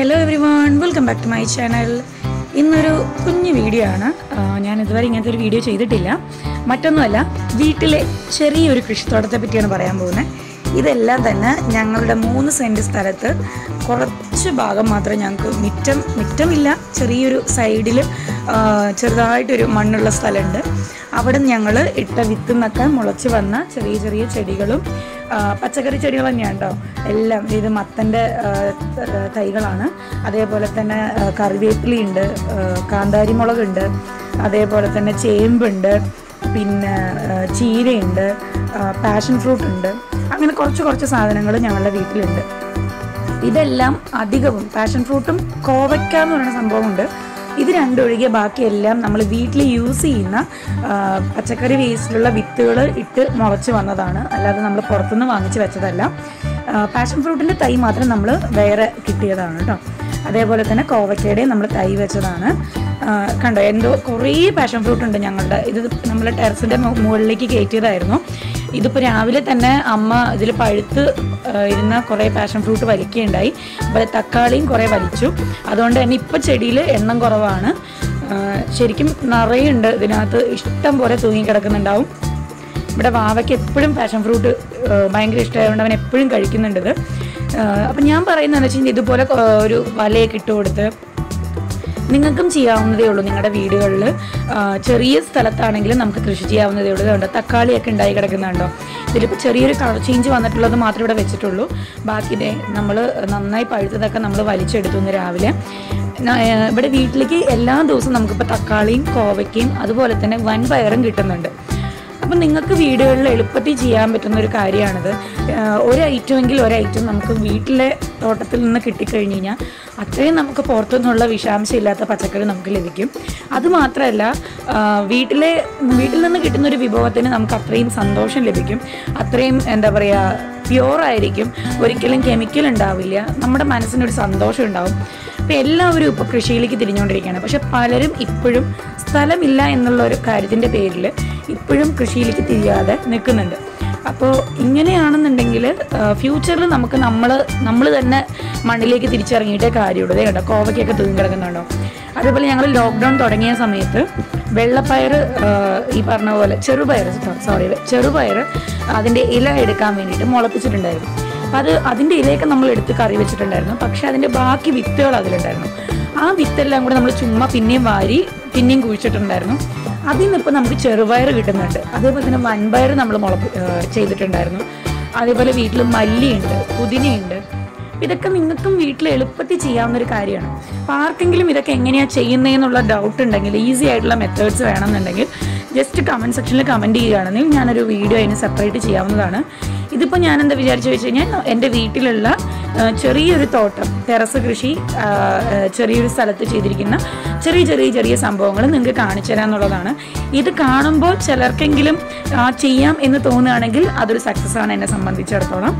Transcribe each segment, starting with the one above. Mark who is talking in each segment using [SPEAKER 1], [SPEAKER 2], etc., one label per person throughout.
[SPEAKER 1] hello everyone welcome back to my channel ഇന്നൊരു കുഞ്ഞു video ആണ് ആ, ഞാൻ ഇതുവരെ ഇങ്ങനത്തെ ഒരു വീഡിയോ ചെയ്തിട്ടില്ല മറ്റൊന്നുമല്ല വീട്ടിലെ ചെറിയൊരു കൃഷിത്തോട്ടത്തെ പറ്റിയാണ് പറയാൻ പോകുന്നത് ഇതെല്ലാം തന്നെ ഞങ്ങളുടെ മൂന്ന് സെൻറ്റ് സ്ഥലത്ത് കുറച്ച് ഭാഗം മാത്രമേ ഞങ്ങൾക്ക് മിറ്റം മിറ്റമില്ല ചെറിയൊരു സൈഡിൽ ചെറുതായിട്ടൊരു മണ്ണുള്ള സ്ഥലമുണ്ട് അവിടെ ഞങ്ങൾ ഇട്ട വിത്തിൽ നിന്നൊക്കെ മുളച്ച് വന്ന ചെറിയ ചെറിയ ചെടികളും ആ, പച്ചക്കറി ചെടികൾ തന്നെയാണ് കേട്ടോ എല്ലാം ഇത് മത്തൻ്റെ തൈകളാണ് അതേപോലെ തന്നെ ആ, കറിവേപ്പിലയുണ്ട് ആ, കാന്താരി മുളകുണ്ട് അതേപോലെ തന്നെ ചേമ്പുണ്ട് പിന്നെ ആ, ചീരയുണ്ട് പാഷൻ ഫ്രൂട്ട് ഉണ്ട് അങ്ങനെ കുറച്ച് കുറച്ച് സാധനങ്ങൾ ഞങ്ങളുടെ വീട്ടിലുണ്ട് ഇതെല്ലാം അധികവും പാഷൻ ഫ്രൂട്ടും കോവയ്ക്ക എന്ന് പറയുന്ന സംഭവമുണ്ട് ഇത് രണ്ടൊഴികെ ബാക്കിയെല്ലാം നമ്മൾ വീട്ടിൽ യൂസ് ചെയ്യുന്ന ആ, പച്ചക്കറി വേസ്റ്റിലുള്ള വിത്തുകൾ ഇട്ട് മുളച്ച് വന്നതാണ് അല്ലാതെ നമ്മൾ പുറത്തുനിന്ന് വാങ്ങിച്ച് വെച്ചതല്ല പാഷൻ ഫ്രൂട്ടിൻ്റെ തൈ മാത്രം നമ്മൾ വേറെ കിട്ടിയതാണ് കേട്ടോ അതേപോലെ തന്നെ കോവയ്ക്കയുടെ നമ്മൾ തൈ വെച്ചതാണ് ആ, കണ്ടോ എന്തോ കുറേ പാഷൻ ഫ്രൂട്ട് ഉണ്ട് ഞങ്ങളുടെ ഇത് നമ്മൾ ടെറസിൻ്റെ മുകളിലേക്ക് കയറ്റിയതായിരുന്നു ഇതിപ്പോൾ രാവിലെ തന്നെ അമ്മ ഇതിൽ പഴുത്ത് ആ, ഇരുന്ന കുറേ പാഷൻ ഫ്രൂട്ട് വലിക്കുകയുണ്ടായി അതുപോലെ തക്കാളിയും കുറേ വലിച്ചു അതുകൊണ്ട് തന്നെ ഇപ്പോൾ ചെടിയിൽ എണ്ണം കുറവാണ് ആ, ശരിക്കും നിറയുണ്ട് ഇതിനകത്ത് ഇഷ്ടം പോലെ തൂങ്ങിക്കിടക്കുന്നുണ്ടാവും ഇവിടെ വാവയ്ക്ക് എപ്പോഴും പാഷൻ ഫ്രൂട്ട് ഭയങ്കര ഇഷ്ടമായതുകൊണ്ട് അവൻ എപ്പോഴും കഴിക്കുന്നുണ്ട് ഇത് അപ്പം ഞാൻ പറയുന്നതെന്ന് വെച്ച് കഴിഞ്ഞാൽ ഇതുപോലെ ആ, ഒരു വലയൊക്കെ ഇട്ട് കൊടുത്ത് നിങ്ങൾക്കും ചെയ്യാവുന്നതേ ഉള്ളൂ നിങ്ങളുടെ വീടുകളിൽ ചെറിയ സ്ഥലത്താണെങ്കിലും നമുക്ക് കൃഷി ചെയ്യാവുന്നതേ ഉള്ളൂ ഇതുണ്ട് തക്കാളിയൊക്കെ ഉണ്ടായി കിടക്കുന്നുണ്ടോ ഇതിലിപ്പോൾ ചെറിയൊരു കളർ ചേഞ്ച് വന്നിട്ടുള്ളത് മാത്രമേ ഇവിടെ വെച്ചിട്ടുള്ളൂ ബാക്കി നമ്മൾ നന്നായി പഴുത്തതൊക്കെ നമ്മൾ വലിച്ചെടുത്തു ഇന്ന് രാവിലെ ന- ഏർ ഇവിടെ വീട്ടിലേക്ക് എല്ലാ ദിവസവും നമുക്കിപ്പോൾ തക്കാളിയും കോവയ്ക്കയും അതുപോലെ തന്നെ വൻപയറും കിട്ടുന്നുണ്ട് അപ്പം നിങ്ങൾക്ക് വീടുകളിൽ എളുപ്പത്തിൽ ചെയ്യാൻ പറ്റുന്ന ഒരു കാര്യമാണിത് ആഹ് ഒരു ഐറ്റമെങ്കിൽ ഒരു ഐറ്റം നമുക്ക് വീട്ടിലെ തോട്ടത്തിൽ നിന്ന് കിട്ടിക്കഴിഞ്ഞ് കഴിഞ്ഞാൽ അത്രയും നമുക്ക് പുറത്തുനിന്നുള്ള വിഷാംശം ഇല്ലാത്ത പച്ചക്കറി നമുക്ക് ലഭിക്കും അതുമാത്രമല്ല ആഹ് വീട്ടിലെ വീട്ടിൽ നിന്ന് കിട്ടുന്ന ഒരു വിഭവത്തിന് നമുക്ക് അത്രയും സന്തോഷം ലഭിക്കും അത്രയും എന്താ പറയുക പ്യുവർ ആയിരിക്കും ഒരിക്കലും കെമിക്കൽ ഉണ്ടാവില്ല നമ്മുടെ മനസ്സിനൊരു സന്തോഷം ഉണ്ടാവും ഇപ്പം എല്ലാവരും ഇപ്പോൾ കൃഷിയിലേക്ക് തിരിഞ്ഞുകൊണ്ടിരിക്കുകയാണ് പക്ഷെ പലരും ഇപ്പോഴും സ്ഥലമില്ല എന്നുള്ള ഒരു കാര്യത്തിൻ്റെ പേരിൽ ഇപ്പോഴും കൃഷിയിലേക്ക് തിരിയാതെ നിൽക്കുന്നുണ്ട് അപ്പോൾ ഇങ്ങനെയാണെന്നുണ്ടെങ്കിൽ ഫ്യൂച്ചറിൽ നമുക്ക് നമ്മൾ നമ്മൾ തന്നെ മണ്ണിലേക്ക് തിരിച്ചിറങ്ങിയിട്ടേ കാര്യമുള്ളൂ ദേ കണ്ടോ കോവയ്ക്കൊക്കെ തൂങ്ങി കിടക്കുന്നുണ്ടോ അതേപോലെ ഞങ്ങൾ ലോക്ക്ഡൗൺ തുടങ്ങിയ സമയത്ത് വെള്ളപ്പയർ ഈ പറഞ്ഞ പോലെ ചെറുപയർ സോറി ചെറുപയർ അതിൻ്റെ ഇല എടുക്കാൻ വേണ്ടിയിട്ട് മുളപ്പിച്ചിട്ടുണ്ടായിരുന്നു അപ്പം അത് അതിൻ്റെ ഇലയൊക്കെ നമ്മൾ എടുത്ത് കറി വെച്ചിട്ടുണ്ടായിരുന്നു പക്ഷേ അതിൻ്റെ ബാക്കി വിത്തുകൾ അതിലുണ്ടായിരുന്നു ആ വിത്തെല്ലാം കൂടെ നമ്മൾ ചുമ്മാ പിന്നെയും വാരി പിന്നെയും കുഴിച്ചിട്ടുണ്ടായിരുന്നു അതിൽ നിന്ന് ഇപ്പോൾ നമുക്ക് ചെറുപയർ കിട്ടുന്നുണ്ട് അതേപോലെ തന്നെ വൻപയർ നമ്മൾ മുളപ്പ് ഏഹ് ചെയ്തിട്ടുണ്ടായിരുന്നു അതേപോലെ വീട്ടിൽ മല്ലിയുണ്ട് പുതിനയുണ്ട് ഇതൊക്കെ നിങ്ങൾക്കും വീട്ടിൽ എളുപ്പത്തിൽ ചെയ്യാവുന്ന ഒരു കാര്യമാണ് അപ്പോൾ ആർക്കെങ്കിലും ഇതൊക്കെ എങ്ങനെയാണ് ചെയ്യുന്നതെന്നുള്ള ഡൗട്ട് ഉണ്ടെങ്കിൽ ഈസി ആയിട്ടുള്ള മെത്തേഡ്സ് വേണമെന്നുണ്ടെങ്കിൽ ജസ്റ്റ് കമൻറ്റ് സെക്ഷനിൽ കമൻറ്റ് ചെയ്യുകയാണെങ്കിൽ ഞാനൊരു വീഡിയോ അതിന് സെപ്പറേറ്റ് ചെയ്യാവുന്നതാണ് ഇതിപ്പോൾ ഞാൻ എന്താ വിചാരിച്ചു വെച്ച് കഴിഞ്ഞാൽ എൻ്റെ വീട്ടിലുള്ള ആ, ചെറിയൊരു തോട്ടം ടെറസ് കൃഷി ആ, ആ, ചെറിയൊരു സ്ഥലത്ത് ചെയ്തിരിക്കുന്ന ചെറിയ ചെറിയ ചെറിയ സംഭവങ്ങൾ നിങ്ങൾക്ക് കാണിച്ചു തരാമെന്നുള്ളതാണ് ഇത് കാണുമ്പോൾ ചിലർക്കെങ്കിലും ആ, ചെയ്യാം എന്ന് തോന്നുകയാണെങ്കിൽ അതൊരു സക്സസ് ആണ് എന്നെ സംബന്ധിച്ചിടത്തോളം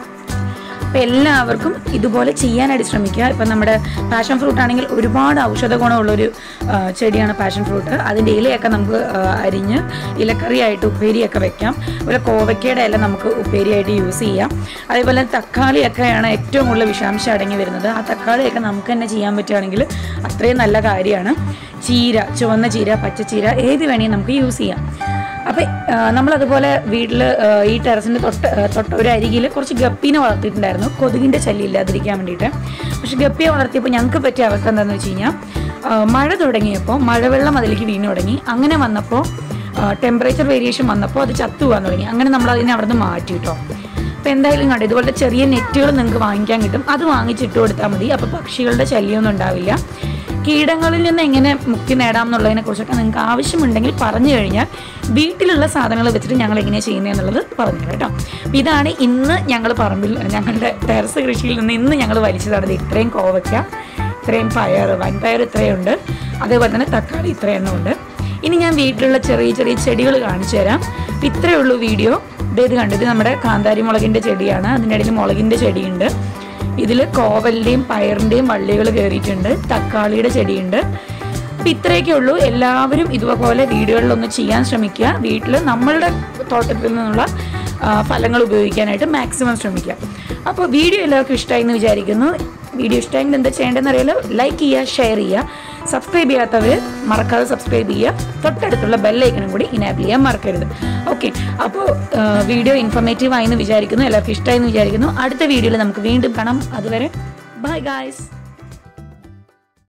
[SPEAKER 1] അപ്പോൾ എല്ലാവർക്കും ഇതുപോലെ ചെയ്യാനായിട്ട് ശ്രമിക്കുക ഇപ്പം നമ്മുടെ പാഷൻ ഫ്രൂട്ട് ആണെങ്കിൽ ഒരുപാട് ഔഷധ ഗുണമുള്ളൊരു ആ, ചെടിയാണ് പാഷൻ ഫ്രൂട്ട് അതിൻ്റെ ഇലയൊക്കെ നമുക്ക് ആ, അരിഞ്ഞ് ഇലക്കറിയായിട്ട് ഉപ്പേരിയൊക്കെ വെക്കാം അതുപോലെ കോവയ്ക്കയുടെ ഇല നമുക്ക് ഉപ്പേരിയായിട്ട് യൂസ് ചെയ്യാം അതേപോലെ തക്കാളിയൊക്കെയാണ് ഏറ്റവും കൂടുതൽ വിഷാംശം അടങ്ങി വരുന്നത് ആ തക്കാളിയൊക്കെ നമുക്ക് തന്നെ ചെയ്യാൻ പറ്റുകയാണെങ്കിൽ അത്രയും നല്ല കാര്യമാണ് ചീര ചുവന്ന ചീര പച്ചച്ചീര ഏത് വേണമെങ്കിൽ നമുക്ക് യൂസ് ചെയ്യാം അപ്പം നമ്മളതുപോലെ വീട്ടിൽ ഈ ടെറസിൻ്റെ തൊട്ട് ആ, തൊട്ട് ഒരു അരികിൽ കുറച്ച് ഗപ്പീനെ വളർത്തിയിട്ടുണ്ടായിരുന്നു കൊതുകിൻ്റെ ശല്യം ഇല്ലാതിരിക്കാൻ വേണ്ടിയിട്ട് പക്ഷെ ഗപ്പിയെ വളർത്തിയപ്പോൾ ഞങ്ങൾക്ക് പറ്റിയ അവസ്ഥ എന്താണെന്ന് വെച്ച് കഴിഞ്ഞാൽ ആ, മഴ തുടങ്ങിയപ്പോൾ മഴവെള്ളം അതിലേക്ക് വീണു തുടങ്ങി അങ്ങനെ വന്നപ്പോൾ ടെമ്പറേച്ചർ വേരിയേഷൻ വന്നപ്പോൾ അത് ചത്തു പോകാൻ തുടങ്ങി അങ്ങനെ നമ്മൾ അതിനെ അവിടെ നിന്ന് മാറ്റി കേട്ടോ അപ്പോൾ എന്തായാലും കണ്ടു ഇതുപോലത്തെ ചെറിയ നെറ്റുകൾ നിങ്ങൾക്ക് വാങ്ങിക്കാൻ കിട്ടും അത് വാങ്ങിച്ചിട്ട് കൊടുത്താൽ മതി അപ്പോൾ പക്ഷികളുടെ ശല്യമൊന്നും ഉണ്ടാവില്ല കീടങ്ങളിൽ നിന്ന് എങ്ങനെ മുക്തി നേടാം എന്നുള്ളതിനെ കുറിച്ചൊക്കെ നിങ്ങൾക്ക് ആവശ്യമുണ്ടെങ്കിൽ പറഞ്ഞു കഴിഞ്ഞാൽ വീട്ടിലുള്ള സാധനങ്ങൾ വെച്ചിട്ട് ഞങ്ങൾ എങ്ങനെയാണ് ചെയ്യുന്നത് എന്നുള്ളത് പറഞ്ഞു കേട്ടോ അപ്പോൾ ഇതാണ് ഇന്ന് ഞങ്ങൾ പറമ്പിൽ ഞങ്ങളുടെ ടെറസ് കൃഷിയിൽ നിന്ന് ഇന്ന് ഞങ്ങൾ വലിച്ചതാണ് ഇത് ഇത്രയും കോവയ്ക്ക ഇത്രയും പയർ വൻപയർ ഇത്രയുണ്ട് അതേപോലെ തന്നെ തക്കാളി ഇത്രയെണ്ണം ഉണ്ട് ഇനി ഞാൻ വീട്ടിലുള്ള ചെറിയ ചെറിയ ചെടികൾ കാണിച്ചു തരാം അപ്പോൾ ഇത്രയേ ഉള്ളൂ വീഡിയോ ഇത് കണ്ടു ഇത് നമ്മുടെ കാന്താരി മുളകിൻ്റെ ചെടിയാണ് അതിൻ്റെ ഇടയിൽ മുളകിൻ്റെ ചെടിയുണ്ട് ഇതിൽ കോവലിൻ്റെയും പയറിൻ്റെയും വള്ളികൾ കയറിയിട്ടുണ്ട് തക്കാളിയുടെ ചെടിയുണ്ട് അപ്പം ഇത്രയൊക്കെ ഉള്ളൂ എല്ലാവരും ഇതുപോലെ വീടുകളിലൊന്ന് ചെയ്യാൻ ശ്രമിക്കുക വീട്ടിൽ നമ്മളുടെ തോട്ടത്തിൽ നിന്നുള്ള ആ, ഫലങ്ങൾ ഉപയോഗിക്കാനായിട്ട് മാക്സിമം ശ്രമിക്കുക അപ്പോൾ വീഡിയോ എല്ലാവർക്കും ഇഷ്ടമായി എന്ന് വിചാരിക്കുന്നു വീഡിയോ ഇഷ്ടമെങ്കിൽ എന്താ ചെയ്യേണ്ടതെന്ന് അറിയാലോ ലൈക്ക് ചെയ്യുക ഷെയർ ചെയ്യുക സബ്സ്ക്രൈബ് ചെയ്യാത്തവർ മറക്കാതെ സബ്സ്ക്രൈബ് ചെയ്യുക തൊട്ടടുത്തുള്ള ബെല്ലൈക്കനും കൂടി ഇനാബിൾ ചെയ്യാൻ മറക്കരുത് ഓക്കെ അപ്പോൾ വീഡിയോ ഇൻഫോർമേറ്റീവ് ആയെന്ന് വിചാരിക്കുന്നു എല്ലാവർക്കും ഇഷ്ടമായി എന്ന് വിചാരിക്കുന്നു അടുത്ത വീഡിയോയിൽ നമുക്ക് വീണ്ടും കാണാം അതുവരെ ബൈ ഗായ്സ്